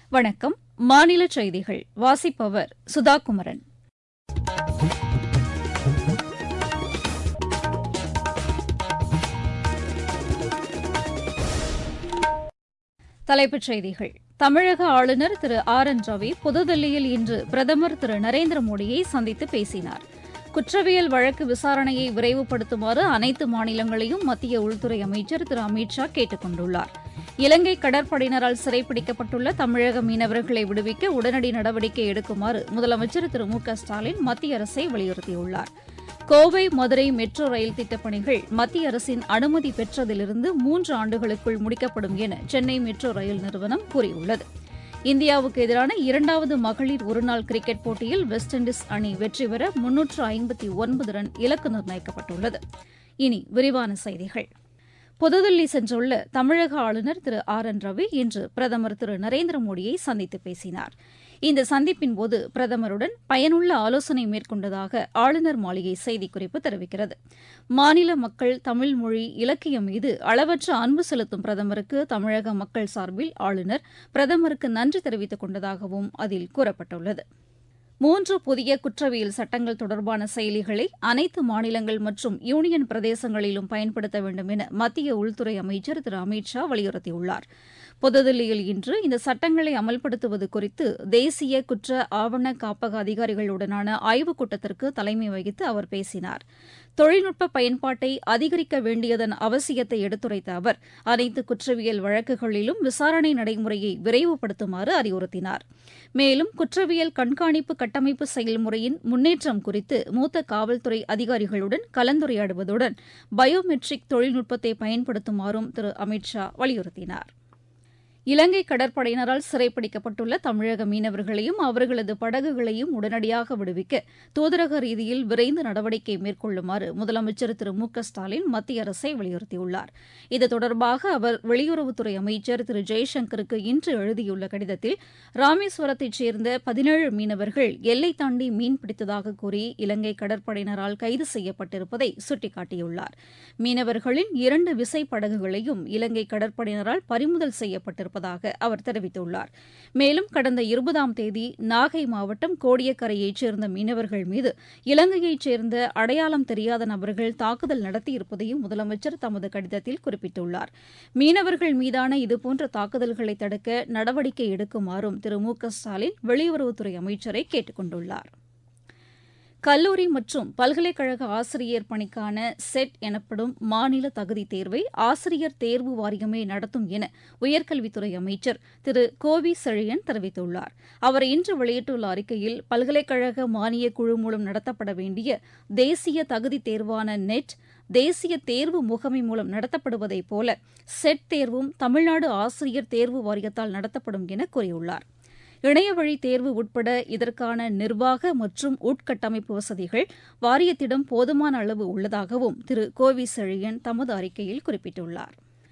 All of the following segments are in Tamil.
வணக்கம் மாநில செய்திகள் வாசிப்பவர் சுதா குமரன் தலைப்புச் செய்திகள் தமிழக ஆளுநர் திரு ஆர் என் ரவி புதுதில்லியில் இன்று பிரதமர் திரு நரேந்திர மோடியை சந்தித்து பேசினார் குற்றவியல் வழக்கு விசாரணையை விரைவுபடுத்துமாறு அனைத்து மாநிலங்களையும் மத்திய உள்துறை அமைச்சர் திரு அமித் ஷா கேட்டுக் கொண்டுள்ளார் இலங்கை கடற்படையினரால் சிறைப்பிடிக்கப்பட்டுள்ள தமிழக மீனவர்களை விடுவிக்க உடனடி நடவடிக்கை எடுக்குமாறு முதலமைச்சர் திரு மு க ஸ்டாலின் மத்திய அரசை வலியுறுத்தியுள்ளார் கோவை மதுரை மெட்ரோ ரயில் திட்டப் பணிகள் மத்திய அரசின் அனுமதி பெற்றதிலிருந்து மூன்று ஆண்டுகளுக்குள் முடிக்கப்படும் என சென்னை மெட்ரோ ரயில் நிறுவனம் கூறியுள்ளது இந்தியாவுக்கு எதிரான இரண்டாவது மகளிர் ஒருநாள் கிரிக்கெட் போட்டியில் வெஸ்ட் இண்டீஸ் அணி வெற்றி பெற முன்னூற்று ஐம்பத்தி ஒன்பது ரன் இலக்கு நிர்ணயிக்கப்பட்டுள்ளது இனி விரிவான செய்திகள் புதுதில்லி சென்றுள்ள தமிழக ஆளுநர் திரு ஆர் என் ரவி இன்று பிரதமர் திரு நரேந்திர மோடியை சந்தித்து பேசினார் இந்த சந்திப்பின்போது பிரதமருடன் பயனுள்ள ஆலோசனை மேற்கொண்டதாக ஆளுநர் மாளிகை செய்திக்குறிப்பு தெரிவிக்கிறது மாநில மக்கள் தமிழ் மொழி இலக்கியம் மீது அளவற்ற அன்பு செலுத்தும் பிரதமருக்கு தமிழக மக்கள் சார்பில் ஆளுநர் பிரதமருக்கு நன்றி தெரிவித்துக் கொண்டதாகவும் அதில் கூறப்பட்டுள்ளது மூன்று புதிய குற்றவியல் சட்டங்கள் தொடர்பான செயலிகளை அனைத்து மாநிலங்கள் மற்றும் யூனியன் பிரதேசங்களிலும் பயன்படுத்த வேண்டும் என மத்திய உள்துறை அமைச்சர் திரு அமித் ஷா வலியுறுத்தியுள்ளார் புதுதில்லியில் இன்று இந்த சட்டங்களை அமல்படுத்துவது குறித்து தேசிய குற்ற ஆவண காப்பக அதிகாரிகளுடனான ஆய்வுக் கூட்டத்திற்கு தலைமை வகித்து அவர் பேசினார் தொழில்நுட்ப பயன்பாட்டை அதிகரிக்க வேண்டியதன் அவசியத்தை எடுத்துரைத்த அவர் அனைத்து குற்றவியல் வழக்குகளிலும் விசாரணை நடைமுறையை விரைவுபடுத்துமாறு அறிவுறுத்தினார் மேலும் குற்றவியல் கண்காணிப்பு கட்டமைப்பு செயல்முறையின் முன்னேற்றம் குறித்து மூத்த காவல்துறை அதிகாரிகளுடன் கலந்துரையாடுவதுடன் பயோமெட்ரிக் தொழில்நுட்பத்தை பயன்படுத்துமாறும் திரு அமித் ஷா வலியுறுத்தினார் இலங்கை கடற்படையினரால் சிறைப்பிடிக்கப்பட்டுள்ள தமிழக மீனவர்களையும் அவர்களது படகுகளையும் உடனடியாக விடுவிக்க தூதரக ரீதியில் விரைந்து நடவடிக்கை மேற்கொள்ளுமாறு முதலமைச்சர் திரு மு க ஸ்டாலின் மத்திய அரசை வலியுறுத்தியுள்ளார் இது தொடர்பாக அவர் வெளியுறவுத்துறை அமைச்சர் திரு ஜெய்சங்கருக்கு இன்று எழுதியுள்ள கடிதத்தில் ராமேஸ்வரத்தைச் சேர்ந்த பதினேழு மீனவர்கள் எல்லை தாண்டி மீன் பிடித்ததாக கூறி இலங்கை கடற்படையினரால் கைது செய்யப்பட்டிருப்பதை சுட்டிக்காட்டியுள்ளார் மீனவர்களின் இரண்டு விசை படகுகளையும் இலங்கை கடற்படையினரால் பறிமுதல் செய்யப்பட்டிருப்பதாக அவர் தெரிவித்துள்ளார் மேலும் கடந்த இருபதாம் தேதி நாகை மாவட்டம் கோடியக்கரையைச் சேர்ந்த மீனவர்கள் மீது இலங்கையைச் சேர்ந்த அடையாளம் தெரியாத நபர்கள் தாக்குதல் நடத்தியிருப்பதையும் முதலமைச்சர் தமது கடிதத்தில் குறிப்பிட்டுள்ளார் மீனவர்கள் மீதான இதுபோன்ற தாக்குதல்களை தடுக்க நடவடிக்கை எடுக்குமாறும் திரு மு க ஸ்டாலின் வெளியுறவுத்துறை அமைச்சரை கேட்டுக் கொண்டுள்ளார் கல்லூரி மற்றும் பல்கலைக்கழக ஆசிரியர் பணிக்கான செட் எனப்படும் மாநில தகுதி தேர்வை ஆசிரியர் தேர்வு வாரியமே நடத்தும் என உயர்கல்வித்துறை அமைச்சர் திரு கோவி செழியன் தெரிவித்துள்ளார் அவர் இன்று வெளியிட்டுள்ள அறிக்கையில் பல்கலைக்கழக மானியக் குழு மூலம் நடத்தப்பட வேண்டிய தேசிய தகுதி தேர்வான நெட் தேசிய தேர்வு முகமை மூலம் நடத்தப்படுவதைப் போல செட் தேர்வும் தமிழ்நாடு ஆசிரியர் தேர்வு வாரியத்தால் நடத்தப்படும் என கூறியுள்ளார் இணையவழி தேர்வு உட்பட இதற்கான நிர்வாக மற்றும் உட்கட்டமைப்பு வசதிகள் வாரியத்திடம் போதுமான அளவு உள்ளதாகவும் திரு கோவி செழியன் தமது அறிக்கையில் குறிப்பிட்டுள்ளார்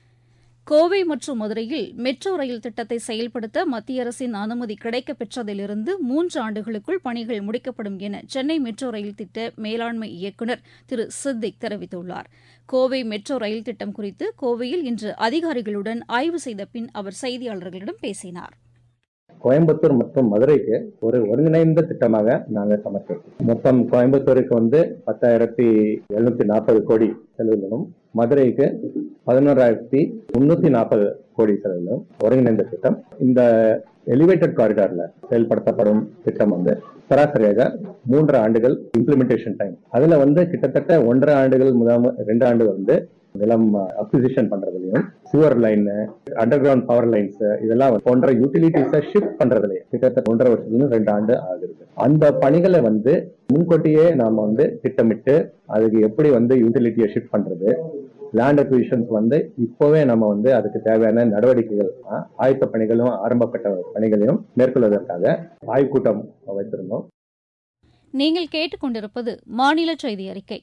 கோவை மற்றும் மதுரையில் மெட்ரோ ரயில் திட்டத்தை செயல்படுத்த மத்திய அரசின் அனுமதி கிடைக்கப் பெற்றதிலிருந்து மூன்று ஆண்டுகளுக்குள் பணிகள் முடிக்கப்படும் என சென்னை மெட்ரோ ரயில் திட்ட மேலாண்மை இயக்குநர் திரு சித்திக் தெரிவித்துள்ளார் கோவை மெட்ரோ ரயில் திட்டம் குறித்து கோவையில் இன்று அதிகாரிகளுடன் ஆய்வு செய்த பின் அவர் செய்தியாளர்களிடம் பேசினார் கோயம்புத்தூர் மற்றும் மதுரைக்கு ஒரு ஒருங்கிணைந்த திட்டமாக நாங்கள் சமர்ப்பித்தோம் மொத்தம் கோயம்புத்தூருக்கு வந்து பத்தாயிரத்தி எழுநூத்தி நாற்பது கோடி செலவிலும் மதுரைக்கு பதினோராயிரத்தி முன்னூத்தி நாற்பது கோடி செலவிலும் ஒருங்கிணைந்த திட்டம் இந்த எலிவேட்டட் காரிடார்ல செயல்படுத்தப்படும் திட்டம் வந்து சராசரியாக மூன்று ஆண்டுகள் இம்ப்ளிமெண்டேஷன் டைம் அதுல வந்து கிட்டத்தட்ட ஒன்றரை ஆண்டுகள் முதல் ரெண்டு ஆண்டு வந்து நிலம் அக்விசிஷன் பண்றதுலயும் sewer line underground power lines இதெல்லாம் போன்ற யூட்டிலிட்டிஸை ஷிஃப்ட் பண்றதுலயே கிட்டத்தட்ட ஒன்றரை வருஷத்துல ரெண்டு ஆண்டு ஆகுது அந்த பணிகளை வந்து முன்கூட்டியே நாம வந்து திட்டமிட்டு அதுக்கு எப்படி வந்து யூட்டிலிட்டியை ஷிஃப்ட் பண்றது லேண்ட் அக்விஷன்ஸ் வந்து இப்போவே நம்ம வந்து அதுக்கு தேவையான நடவடிக்கைகள் ஆயத்த பணிகளும் ஆரம்பப்பட்ட பணிகளையும் மேற்கொள்வதற்காக ஆய்வுக்கூட்டம் வைத்திருந்தோம் நீங்கள் கேட்டுக்கொண்டிருப்பது மாநில செய்தி அறிக்கை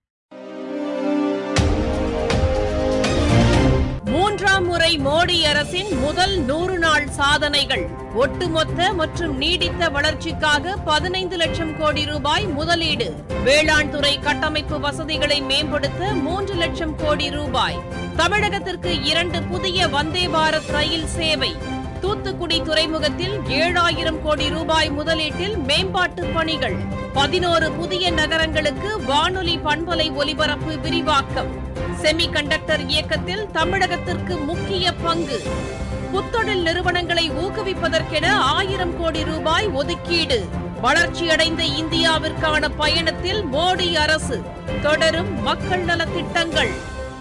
மூன்றாம் முறை மோடி அரசின் முதல் நூறு நாள் சாதனைகள் ஒட்டுமொத்த மற்றும் நீடித்த வளர்ச்சிக்காக பதினைந்து லட்சம் கோடி ரூபாய் முதலீடு வேளாண் துறை கட்டமைப்பு வசதிகளை மேம்படுத்த மூன்று லட்சம் கோடி ரூபாய் தமிழகத்திற்கு இரண்டு புதிய வந்தே பாரத் ரயில் சேவை தூத்துக்குடி துறைமுகத்தில் ஏழாயிரம் கோடி ரூபாய் முதலீட்டில் மேம்பாட்டு பணிகள் பதினோரு புதிய நகரங்களுக்கு வானொலி பண்பலை ஒலிபரப்பு விரிவாக்கம் செமி கண்டக்டர் இயக்கத்தில் தமிழகத்திற்கு முக்கிய பங்கு புத்தொழில் நிறுவனங்களை ஊக்குவிப்பதற்கென ஆயிரம் கோடி ரூபாய் ஒதுக்கீடு வளர்ச்சியடைந்த இந்தியாவிற்கான பயணத்தில் மோடி அரசு தொடரும் மக்கள் நலத் திட்டங்கள்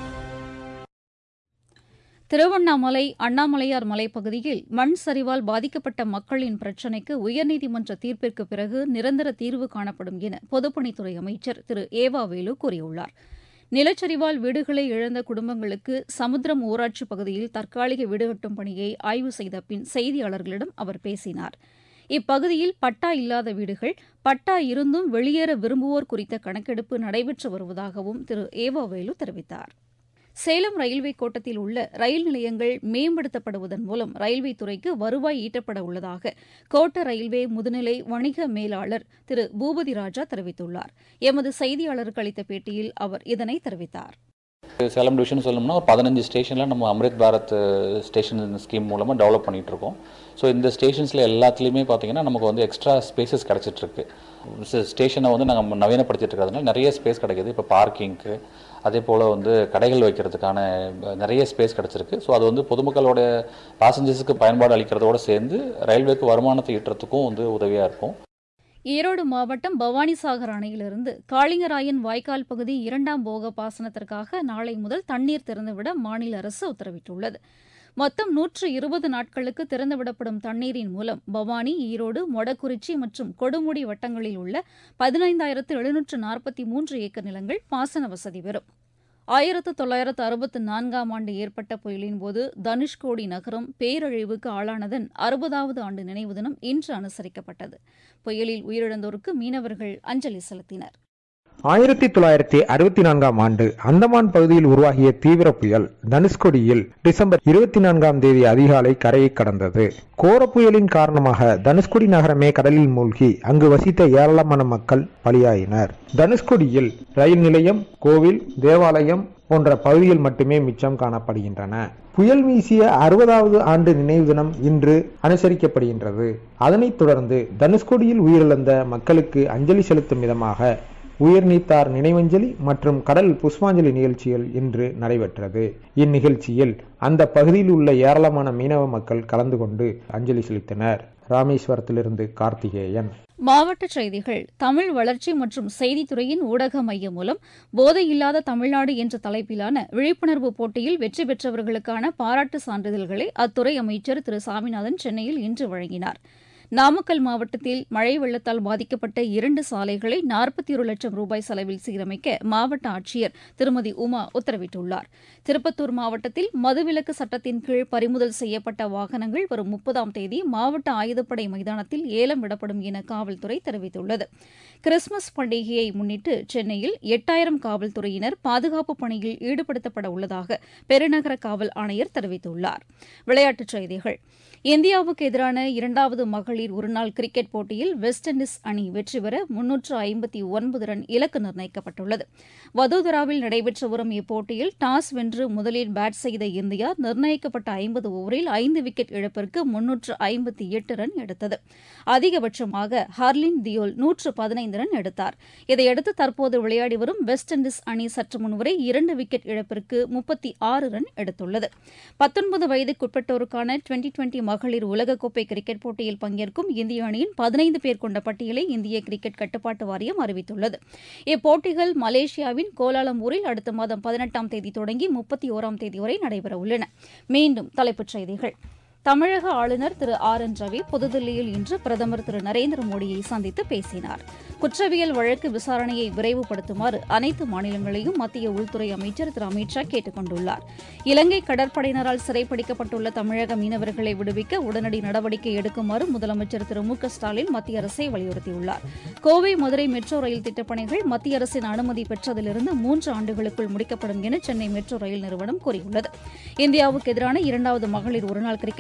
திருவண்ணாமலை அண்ணாமலையார் மலைப்பகுதியில் மண் சரிவால் பாதிக்கப்பட்ட மக்களின் பிரச்சினைக்கு உயர்நீதிமன்ற தீர்ப்பிற்கு பிறகு நிரந்தர தீர்வு காணப்படும் என பொதுப்பணித்துறை அமைச்சர் திரு ஏவா வேலு கூறியுள்ளார் நிலச்சரிவால் வீடுகளை இழந்த குடும்பங்களுக்கு சமுத்திரம் ஊராட்சி பகுதியில் தற்காலிக வீடு கட்டும் பணியை ஆய்வு செய்த பின் செய்தியாளர்களிடம் அவர் பேசினார் இப்பகுதியில் பட்டா இல்லாத வீடுகள் பட்டா இருந்தும் வெளியேற விரும்புவோர் குறித்த கணக்கெடுப்பு நடைபெற்று வருவதாகவும் திரு ஏவாவேலு தெரிவித்தார் சேலம் ரயில்வே கோட்டத்தில் உள்ள ரயில் நிலையங்கள் மேம்படுத்தப்படுவதன் மூலம் ரயில்வே துறைக்கு வருவாய் ஈட்டப்பட உள்ளதாக கோட்ட ரயில்வே முதுநிலை வணிக மேலாளர் திரு பூபதி ராஜா தெரிவித்துள்ளார் எமது செய்தியாளருக்கு அளித்த பேட்டியில் அவர் இதனை தெரிவித்தார் சேலம் டிவிஷன் சொல்லணும்னா ஒரு பதினஞ்சு ஸ்டேஷனில் நம்ம அம்ரித் பாரத் ஸ்டேஷன் ஸ்கீம் மூலமாக டெவலப் பண்ணிகிட்டு இருக்கோம் ஸோ இந்த ஸ்டேஷன்ஸில் எல்லாத்துலேயுமே பார்த்தீங்கன்னா நமக்கு வந்து எக்ஸ்ட்ரா ஸ்பேசஸ் கிடச்சிட்ருக்கு ஸ்டேஷனை வந்து நாங்கள் நவீனப்படுத்திட்டு இருக்கிறதுனால நிறைய ஸ்பேஸ் கிடைக்கிது இப்போ பார்க்கிங்க்கு அதே போல் வந்து கடைகள் வைக்கிறதுக்கான நிறைய ஸ்பேஸ் கிடச்சிருக்கு ஸோ அது வந்து பொதுமக்களோட பாசஞ்சர்ஸுக்கு பயன்பாடு அளிக்கிறதோடு சேர்ந்து ரயில்வேக்கு வருமானத்தை ஈட்டுறதுக்கும் வந்து உதவியாக இருக்கும் ஈரோடு மாவட்டம் பவானிசாகர் அணையிலிருந்து காளிங்கராயன் வாய்க்கால் பகுதி இரண்டாம் போக பாசனத்திற்காக நாளை முதல் தண்ணீர் திறந்துவிட மாநில அரசு உத்தரவிட்டுள்ளது மொத்தம் நூற்று இருபது நாட்களுக்கு திறந்துவிடப்படும் தண்ணீரின் மூலம் பவானி ஈரோடு மொடக்குறிச்சி மற்றும் கொடுமுடி வட்டங்களில் உள்ள பதினைந்தாயிரத்து எழுநூற்று நாற்பத்தி மூன்று ஏக்கர் நிலங்கள் பாசன வசதி பெறும் ஆயிரத்து தொள்ளாயிரத்து அறுபத்து நான்காம் ஆண்டு ஏற்பட்ட புயலின்போது தனுஷ்கோடி நகரம் பேரழிவுக்கு ஆளானதன் அறுபதாவது ஆண்டு நினைவு தினம் இன்று அனுசரிக்கப்பட்டது புயலில் உயிரிழந்தோருக்கு மீனவர்கள் அஞ்சலி செலுத்தினர் ஆயிரத்தி தொள்ளாயிரத்தி அறுபத்தி நான்காம் ஆண்டு அந்தமான் பகுதியில் உருவாகிய தீவிர புயல் தனுஷ்கோடியில் டிசம்பர் இருபத்தி நான்காம் தேதி அதிகாலை கரையை கடந்தது கோர புயலின் காரணமாக தனுஷ்கோடி நகரமே கடலில் மூழ்கி அங்கு வசித்த ஏராளமான மக்கள் பலியாயினர் தனுஷ்கோடியில் ரயில் நிலையம் கோவில் தேவாலயம் போன்ற பகுதிகள் மட்டுமே மிச்சம் காணப்படுகின்றன புயல் வீசிய அறுபதாவது ஆண்டு நினைவு தினம் இன்று அனுசரிக்கப்படுகின்றது அதனைத் தொடர்ந்து தனுஷ்கோடியில் உயிரிழந்த மக்களுக்கு அஞ்சலி செலுத்தும் விதமாக உயிர்நீத்தார் நினைவஞ்சலி மற்றும் கடல் புஷ்பாஞ்சலி நிகழ்ச்சிகள் இன்று நடைபெற்றது இந்நிகழ்ச்சியில் அந்த பகுதியில் உள்ள ஏராளமான மீனவ மக்கள் கலந்து கொண்டு அஞ்சலி செலுத்தினர் ராமேஸ்வரத்திலிருந்து கார்த்திகேயன் மாவட்ட செய்திகள் தமிழ் வளர்ச்சி மற்றும் செய்தித்துறையின் ஊடக மையம் மூலம் போதையில்லாத தமிழ்நாடு என்ற தலைப்பிலான விழிப்புணர்வு போட்டியில் வெற்றி பெற்றவர்களுக்கான பாராட்டு சான்றிதழ்களை அத்துறை அமைச்சர் திரு சாமிநாதன் சென்னையில் இன்று வழங்கினார் நாமக்கல் மாவட்டத்தில் மழை வெள்ளத்தால் பாதிக்கப்பட்ட இரண்டு சாலைகளை நாற்பத்தி ஒரு லட்சம் ரூபாய் செலவில் சீரமைக்க மாவட்ட ஆட்சியர் திருமதி உமா உத்தரவிட்டுள்ளார் திருப்பத்தூர் மாவட்டத்தில் மதுவிலக்கு சட்டத்தின் கீழ் பறிமுதல் செய்யப்பட்ட வாகனங்கள் வரும் முப்பதாம் தேதி மாவட்ட ஆயுதப்படை மைதானத்தில் ஏலம் விடப்படும் என காவல்துறை தெரிவித்துள்ளது கிறிஸ்துமஸ் பண்டிகையை முன்னிட்டு சென்னையில் எட்டாயிரம் காவல்துறையினர் பாதுகாப்பு பணியில் ஈடுபடுத்தப்பட உள்ளதாக பெருநகர காவல் ஆணையர் தெரிவித்துள்ளார் விளையாட்டுச் செய்திகள் இந்தியாவுக்கு எதிரான இரண்டாவது மகளிர் ஒருநாள் கிரிக்கெட் போட்டியில் வெஸ்ட் இண்டீஸ் அணி வெற்றி பெற முன்னூற்று ஐம்பத்தி ஒன்பது ரன் இலக்கு நிர்ணயிக்கப்பட்டுள்ளது வதோதராவில் நடைபெற்று வரும் இப்போட்டியில் டாஸ் வென்று முதலில் பேட் செய்த இந்தியா நிர்ணயிக்கப்பட்ட ஐம்பது ஓவரில் ஐந்து விக்கெட் இழப்பிற்கு முன்னூற்று ஐம்பத்தி எட்டு ரன் எடுத்தது அதிகபட்சமாக ஹர்லின் தியோல் நூற்று பதினைந்து ரன் எடுத்தார் இதையடுத்து தற்போது விளையாடி வரும் வெஸ்ட் இண்டீஸ் அணி சற்று முன்வரை இரண்டு விக்கெட் இழப்பிற்கு முப்பத்தி ஆறு ரன் எடுத்துள்ளது பத்தொன்பது வயதுக்குட்பட்டோருக்கான டுவெண்டி டுவெண்டி மகளிர் உலகக்கோப்பை கிரிக்கெட் போட்டியில் பங்கேற்கும் இந்திய அணியின் பதினைந்து பேர் கொண்ட பட்டியலை இந்திய கிரிக்கெட் கட்டுப்பாட்டு வாரியம் அறிவித்துள்ளது இப்போட்டிகள் மலேசியாவின் கோலாலம்பூரில் அடுத்த மாதம் பதினெட்டாம் தேதி தொடங்கி முப்பத்தி ஓராம் தேதி வரை நடைபெறவுள்ளன மீண்டும் தலைப்புச் செய்திகள் தமிழக ஆளுநர் திரு ஆர் என் ரவி புதுதில்லியில் இன்று பிரதமர் திரு நரேந்திர மோடியை சந்தித்து பேசினார் குற்றவியல் வழக்கு விசாரணையை விரைவுபடுத்துமாறு அனைத்து மாநிலங்களையும் மத்திய உள்துறை அமைச்சர் திரு அமித் ஷா கேட்டுக் கொண்டுள்ளார் இலங்கை கடற்படையினரால் சிறைப்பிடிக்கப்பட்டுள்ள தமிழக மீனவர்களை விடுவிக்க உடனடி நடவடிக்கை எடுக்குமாறு முதலமைச்சர் திரு மு க ஸ்டாலின் மத்திய அரசை வலியுறுத்தியுள்ளார் கோவை மதுரை மெட்ரோ ரயில் திட்டப்பணிகள் மத்திய அரசின் அனுமதி பெற்றதிலிருந்து மூன்று ஆண்டுகளுக்குள் முடிக்கப்படும் என சென்னை மெட்ரோ ரயில் நிறுவனம் கூறியுள்ளது இந்தியாவுக்கு எதிரான இரண்டாவது மகளிர் ஒருநாள் கிரிக்கெட்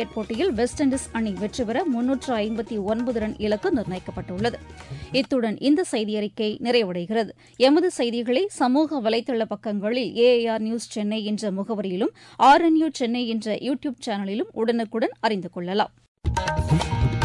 கிரிக்கெட் போட்டியில் வெஸ்ட் இண்டீஸ் அணி வெற்றி பெற முன்னூற்று ஐம்பத்தி ஒன்பது ரன் இலக்கு நிர்ணயிக்கப்பட்டுள்ளது இத்துடன் இந்த செய்தியறிக்கை நிறைவடைகிறது எமது செய்திகளை சமூக வலைதள பக்கங்களில் ஏஐஆர் நியூஸ் சென்னை என்ற முகவரியிலும் ஆர்என்யூ சென்னை என்ற யூடியூப் சேனலிலும் உடனுக்குடன் அறிந்து கொள்ளலாம்